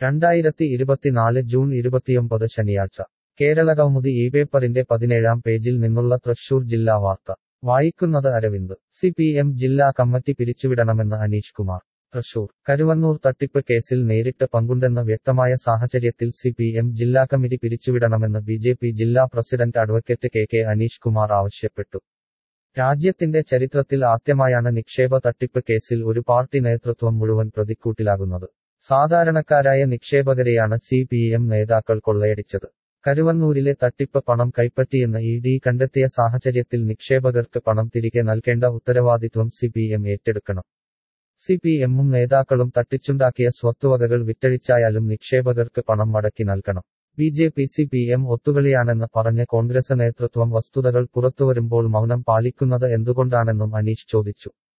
രണ്ടായിരത്തി ഇരുപത്തിനാല് ജൂൺ ഇരുപത്തിയൊമ്പത് ശനിയാഴ്ച കേരളകൗമുദി ഈ പേപ്പറിന്റെ പതിനേഴാം പേജിൽ നിന്നുള്ള തൃശൂർ ജില്ലാ വാർത്ത വായിക്കുന്നത് അരവിന്ദ് സി പി എം ജില്ലാ കമ്മിറ്റി പിരിച്ചുവിടണമെന്ന് അനീഷ് കുമാർ തൃശൂർ കരുവന്നൂർ തട്ടിപ്പ് കേസിൽ നേരിട്ട് പങ്കുണ്ടെന്ന് വ്യക്തമായ സാഹചര്യത്തിൽ സി പി എം ജില്ലാ കമ്മിറ്റി പിരിച്ചുവിടണമെന്ന് ബി ജെ പി ജില്ലാ president advocate K K Aneesh Kumar ആവശ്യപ്പെട്ടു രാജ്യത്തിന്റെ ചരിത്രത്തിൽ ആദ്യമായാണ് നിക്ഷേപ തട്ടിപ്പ് കേസിൽ ഒരു പാർട്ടി നേതൃത്വം മുഴുവൻ പ്രതിക്കൂട്ടിലാകുന്നത് സാധാരണക്കാരായ നിക്ഷേപകരെയാണ് സി പി എം നേതാക്കൾ കൊള്ളയടിച്ചത് കരുവന്നൂരിലെ തട്ടിപ്പ് പണം കൈപ്പറ്റിയെന്ന് ഇ ഡി കണ്ടെത്തിയ സാഹചര്യത്തിൽ നിക്ഷേപകർക്ക് പണം തിരികെ നൽകേണ്ട ഉത്തരവാദിത്വം സി പി എം ഏറ്റെടുക്കണം സി പി എമ്മും നേതാക്കളും തട്ടിച്ചുണ്ടാക്കിയ സ്വത്തുവകകൾ വിറ്റഴിച്ചായാലും നിക്ഷേപകർക്ക് പണം മടക്കി നൽകണം B J P C P M ഒത്തുകളിയാണെന്ന് പറഞ്ഞ കോൺഗ്രസ് നേതൃത്വം വസ്തുതകൾ പുറത്തുവരുമ്പോൾ മൗനം പാലിക്കുന്നത് എന്തുകൊണ്ടാണെന്നും അനീഷ് ചോദിച്ചു